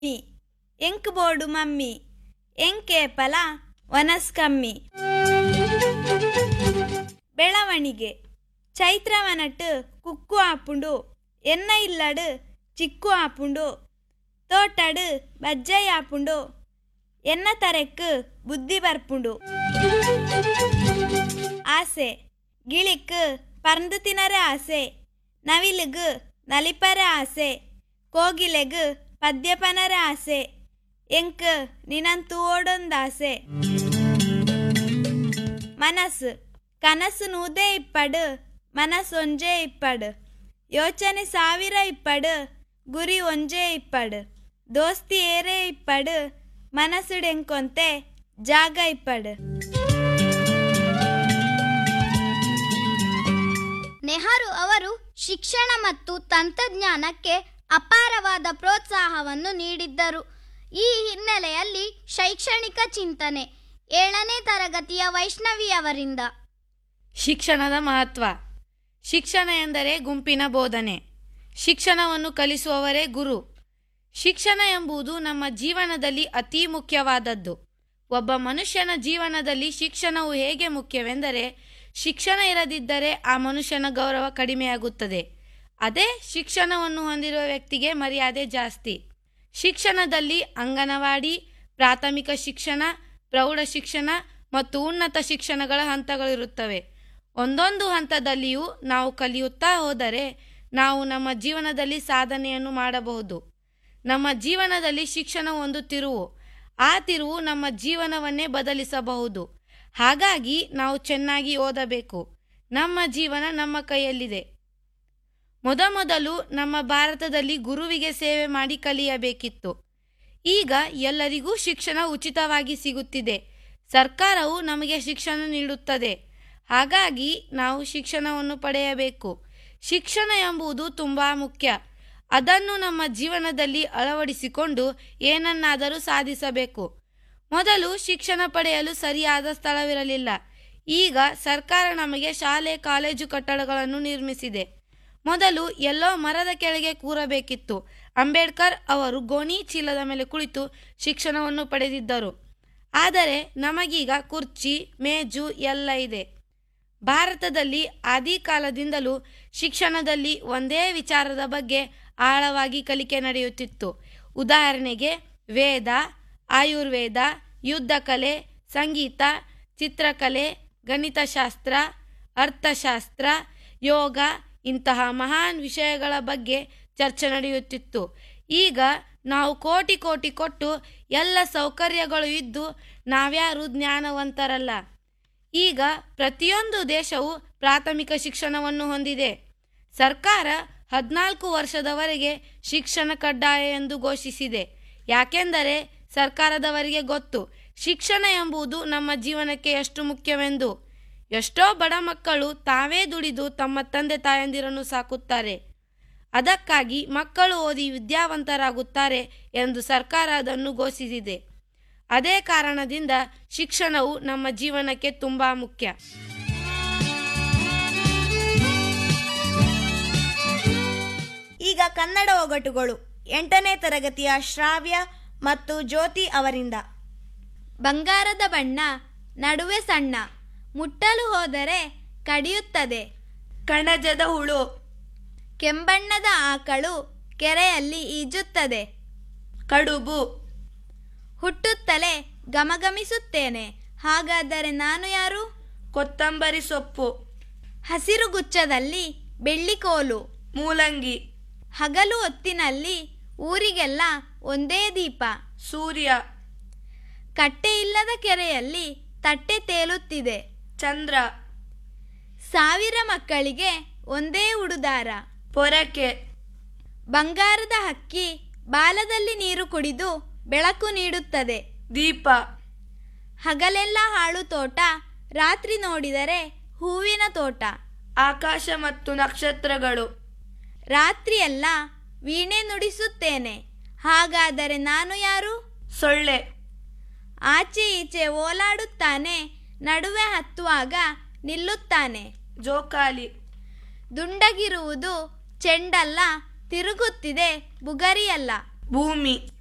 mummy ಎಂಕ್ ಬೋಡು mummy ಎಂಕೇಪಲ ವನಸ್ಕಮ್ಮಿ ಬೆಳವಣಿಗೆ ಚೈತ್ರವನಟ್ ಕುಕ್ಕು ಆಪುಂಡು ಎನ್ನ ಇಲ್ಲಡು ಚಿಕ್ಕು ಆಪುಂಡು ತೋಟಡು ಬಜ್ಜೈ ಆಪುಂಡು ಎನ್ನ ತರೆಕ್ ಬುದ್ಧಿ ಬರ್ಪುಂಡು ಆಸೆ ಗಿಳಿಕ್ ಪರ್ಂದು ತಿನರೆ ಆಸೆ ನವಿಲಿಗ್ ನಲಿಪರೆ ಆಸೆ ಕೋಗಿಲೆಗ್ ಪದ್ಯಪನರೆ ಆಸೆ ಎಂಕ್ ನಿನಂತು ಓಡೊಂದಾಸೆ ಮನಸ್ಸು ಕನಸು ನೂದೇ ಇಪ್ಪಡು ಮನಸ್ಸು ಒಂಜೇ ಇಪ್ಪಡು ಯೋಚನೆ ಸಾವಿರ ಇಪ್ಪಡು ಗುರಿ ಒಂಜೇ ಇಪ್ಪಡು ದೋಸ್ತಿ ಏರೇ ಇಪ್ಪಡು ಮನಸ್ಸುಡೆಂಕೊಂತೆ ಜಾಗ ಇಪ್ಪಡು ನೆಹರು ಅವರು ಶಿಕ್ಷಣ ಮತ್ತು ತಂತ್ರಜ್ಞಾನಕ್ಕೆ ಅಪಾರವಾದ ಪ್ರೋತ್ಸಾಹವನ್ನು ನೀಡಿದ್ದರು ಈ ಹಿನ್ನೆಲೆಯಲ್ಲಿ ಶೈಕ್ಷಣಿಕ ಚಿಂತನೆ ಏಳನೇ ತರಗತಿಯ ವೈಷ್ಣವಿಯವರಿಂದ ಶಿಕ್ಷಣದ ಮಹತ್ವ ಶಿಕ್ಷಣ ಎಂದರೆ ಗುಂಪಿನ ಬೋಧನೆ ಶಿಕ್ಷಣವನ್ನು ಕಲಿಸುವವರೇ ಗುರು ಶಿಕ್ಷಣ ಎಂಬುದು ನಮ್ಮ ಜೀವನದಲ್ಲಿ ಅತಿ ಮುಖ್ಯವಾದದ್ದು ಒಬ್ಬ ಮನುಷ್ಯನ ಜೀವನದಲ್ಲಿ ಶಿಕ್ಷಣವು ಹೇಗೆ ಮುಖ್ಯವೆಂದರೆ ಶಿಕ್ಷಣ ಇರದಿದ್ದರೆ ಆ ಮನುಷ್ಯನ ಗೌರವ ಕಡಿಮೆಯಾಗುತ್ತದೆ ಅದೇ ಶಿಕ್ಷಣವನ್ನು ಹೊಂದಿರುವ ವ್ಯಕ್ತಿಗೆ ಮರ್ಯಾದೆ ಜಾಸ್ತಿ ಶಿಕ್ಷಣದಲ್ಲಿ ಅಂಗನವಾಡಿ ಪ್ರಾಥಮಿಕ ಶಿಕ್ಷಣ ಪ್ರೌಢ ಶಿಕ್ಷಣ ಮತ್ತು ಉನ್ನತ ಶಿಕ್ಷಣಗಳ ಹಂತಗಳಿರುತ್ತವೆ ಒಂದೊಂದು ಹಂತದಲ್ಲಿಯೂ ನಾವು ಕಲಿಯುತ್ತಾ ಹೋದರೆ ನಾವು ನಮ್ಮ ಜೀವನದಲ್ಲಿ ಸಾಧನೆಯನ್ನು ಮಾಡಬಹುದು ನಮ್ಮ ಜೀವನದಲ್ಲಿ ಶಿಕ್ಷಣ ಒಂದು ತಿರುವು ಆ ತಿರುವು ನಮ್ಮ ಜೀವನವನ್ನೇ ಬದಲಿಸಬಹುದು ಹಾಗಾಗಿ ನಾವು ಚೆನ್ನಾಗಿ ಓದಬೇಕು ನಮ್ಮ ಜೀವನ ನಮ್ಮ ಕೈಯಲ್ಲಿದೆ ಮೊದಮೊದಲು ನಮ್ಮ ಭಾರತದಲ್ಲಿ ಗುರುವಿಗೆ ಸೇವೆ ಮಾಡಿ ಕಲಿಯಬೇಕಿತ್ತು ಈಗ ಎಲ್ಲರಿಗೂ ಶಿಕ್ಷಣ ಉಚಿತವಾಗಿ ಸಿಗುತ್ತಿದೆ ಸರ್ಕಾರವು ನಮಗೆ ಶಿಕ್ಷಣ ನೀಡುತ್ತದೆ ಹಾಗಾಗಿ ನಾವು ಶಿಕ್ಷಣವನ್ನು ಪಡೆಯಬೇಕು ಶಿಕ್ಷಣ ಎಂಬುದು ತುಂಬ ಮುಖ್ಯ ಅದನ್ನು ನಮ್ಮ ಜೀವನದಲ್ಲಿ ಅಳವಡಿಸಿಕೊಂಡು ಏನನ್ನಾದರೂ ಸಾಧಿಸಬೇಕು ಮೊದಲು ಶಿಕ್ಷಣ ಪಡೆಯಲು ಸರಿಯಾದ ಸ್ಥಳವಿರಲಿಲ್ಲ ಈಗ ಸರ್ಕಾರ ನಮಗೆ ಶಾಲೆ ಕಾಲೇಜು ಕಟ್ಟಡಗಳನ್ನು ನಿರ್ಮಿಸಿದೆ ಮೊದಲು ಎಲ್ಲೋ ಮರದ ಕೆಳಗೆ ಕೂರಬೇಕಿತ್ತು ಅಂಬೇಡ್ಕರ್ ಅವರು ಗೋಣಿ ಚೀಲದ ಮೇಲೆ ಕುಳಿತು ಶಿಕ್ಷಣವನ್ನು ಪಡೆದಿದ್ದರು ಆದರೆ ನಮಗೀಗ ಕುರ್ಚಿ ಮೇಜು ಎಲ್ಲ ಇದೆ ಭಾರತದಲ್ಲಿ ಆದಿಕಾಲದಿಂದಲೂ ಶಿಕ್ಷಣದಲ್ಲಿ ಒಂದೇ ವಿಚಾರದ ಬಗ್ಗೆ ಆಳವಾಗಿ ಕಲಿಕೆ ನಡೆಯುತ್ತಿತ್ತು ಉದಾಹರಣೆಗೆ ವೇದ ಆಯುರ್ವೇದ ಯುದ್ಧಕಲೆ ಸಂಗೀತ ಚಿತ್ರಕಲೆ ಗಣಿತಶಾಸ್ತ್ರ ಅರ್ಥಶಾಸ್ತ್ರ ಯೋಗ ಇಂತಹ ಮಹಾನ್ ವಿಷಯಗಳ ಬಗ್ಗೆ ಚರ್ಚೆ ನಡೆಯುತ್ತಿತ್ತು ಈಗ ನಾವು ಕೋಟಿ ಕೋಟಿ ಕೊಟ್ಟು ಎಲ್ಲ ಸೌಕರ್ಯಗಳು ಇದ್ದು ನಾವ್ಯಾರು ಜ್ಞಾನವಂತರಲ್ಲ ಈಗ ಪ್ರತಿಯೊಂದು ದೇಶವು ಪ್ರಾಥಮಿಕ ಶಿಕ್ಷಣವನ್ನು ಹೊಂದಿದೆ ಸರ್ಕಾರ ಹದಿನಾಲ್ಕು ವರ್ಷದವರೆಗೆ ಶಿಕ್ಷಣ ಕಡ್ಡಾಯ ಎಂದು ಘೋಷಿಸಿದೆ ಯಾಕೆಂದರೆ ಸರ್ಕಾರದವರಿಗೆ ಗೊತ್ತು ಶಿಕ್ಷಣ ಎಂಬುದು ನಮ್ಮ ಜೀವನಕ್ಕೆ ಎಷ್ಟು ಮುಖ್ಯವೆಂದು ಎಷ್ಟೋ ಬಡ ಮಕ್ಕಳು ತಾವೇ ದುಡಿದು ತಮ್ಮ ತಂದೆ ತಾಯಂದಿರನ್ನು ಸಾಕುತ್ತಾರೆ ಅದಕ್ಕಾಗಿ ಮಕ್ಕಳು ಓದಿ ವಿದ್ಯಾವಂತರಾಗುತ್ತಾರೆ ಎಂದು ಸರ್ಕಾರ ಅದನ್ನು ಘೋಷಿಸಿದೆ ಅದೇ ಕಾರಣದಿಂದ ಶಿಕ್ಷಣವು ನಮ್ಮ ಜೀವನಕ್ಕೆ ತುಂಬ ಮುಖ್ಯ ಈಗ ಕನ್ನಡ ಒಗಟುಗಳು ಎಂಟನೇ ತರಗತಿಯ ಶ್ರಾವ್ಯ ಮತ್ತು ಜ್ಯೋತಿ ಅವರಿಂದ ಬಂಗಾರದ ಬಣ್ಣ ನಡುವೆ ಸಣ್ಣ ಮುಟ್ಟಲು ಹೋದರೆ ಕಡಿಯುತ್ತದೆ ಕಣಜದ ಹುಳು ಕೆಂಬಣ್ಣದ ಆಕಳು ಕೆರೆಯಲ್ಲಿ ಈಜುತ್ತದೆ ಕಡುಬು ಹುಟ್ಟುತ್ತಲೇ ಗಮಗಮಿಸುತ್ತೇನೆ ಹಾಗಾದರೆ ನಾನು ಯಾರು ಕೊತ್ತಂಬರಿ ಸೊಪ್ಪು ಹಸಿರು ಗುಚ್ಚದಲ್ಲಿ ಬೆಳ್ಳಿಕೋಲು ಮೂಲಂಗಿ ಹಗಲು ಹೊತ್ತಿನಲ್ಲಿ ಊರಿಗೆಲ್ಲ ಒಂದೇ ದೀಪ ಸೂರ್ಯ ಕಟ್ಟೆ ಇಲ್ಲದ ಕೆರೆಯಲ್ಲಿ ತಟ್ಟೆ ತೇಲುತ್ತಿದೆ ಚಂದ್ರ ಸಾವಿರ ಮಕ್ಕಳಿಗೆ ಒಂದೇ ಉಡುದಾರ ಪೊರಕೆ ಬಂಗಾರದ ಹಕ್ಕಿ ಬಾಲದಲ್ಲಿ ನೀರು ಕುಡಿದು ಬೆಳಕು ನೀಡುತ್ತದೆ ದೀಪ ಹಗಲೆಲ್ಲ ಹಾಳು ತೋಟ ರಾತ್ರಿ ನೋಡಿದರೆ ಹೂವಿನ ತೋಟ ಆಕಾಶ ಮತ್ತು ನಕ್ಷತ್ರಗಳು ರಾತ್ರಿಯೆಲ್ಲ ವೀಣೆ ನುಡಿಸುತ್ತೇನೆ ಹಾಗಾದರೆ ನಾನು ಯಾರು ಸೊಳ್ಳೆ ಆಚೆ ಈಚೆ ಓಲಾಡುತ್ತಾನೆ ನಡುವೆ ಹತ್ತುವಾಗ ನಿಲ್ಲುತ್ತಾನೆ ಜೋಕಾಲಿ ದುಂಡಗಿರುವುದು ಚೆಂಡಲ್ಲ ತಿರುಗುತ್ತಿದೆ ಬುಗರಿಯಲ್ಲ ಭೂಮಿ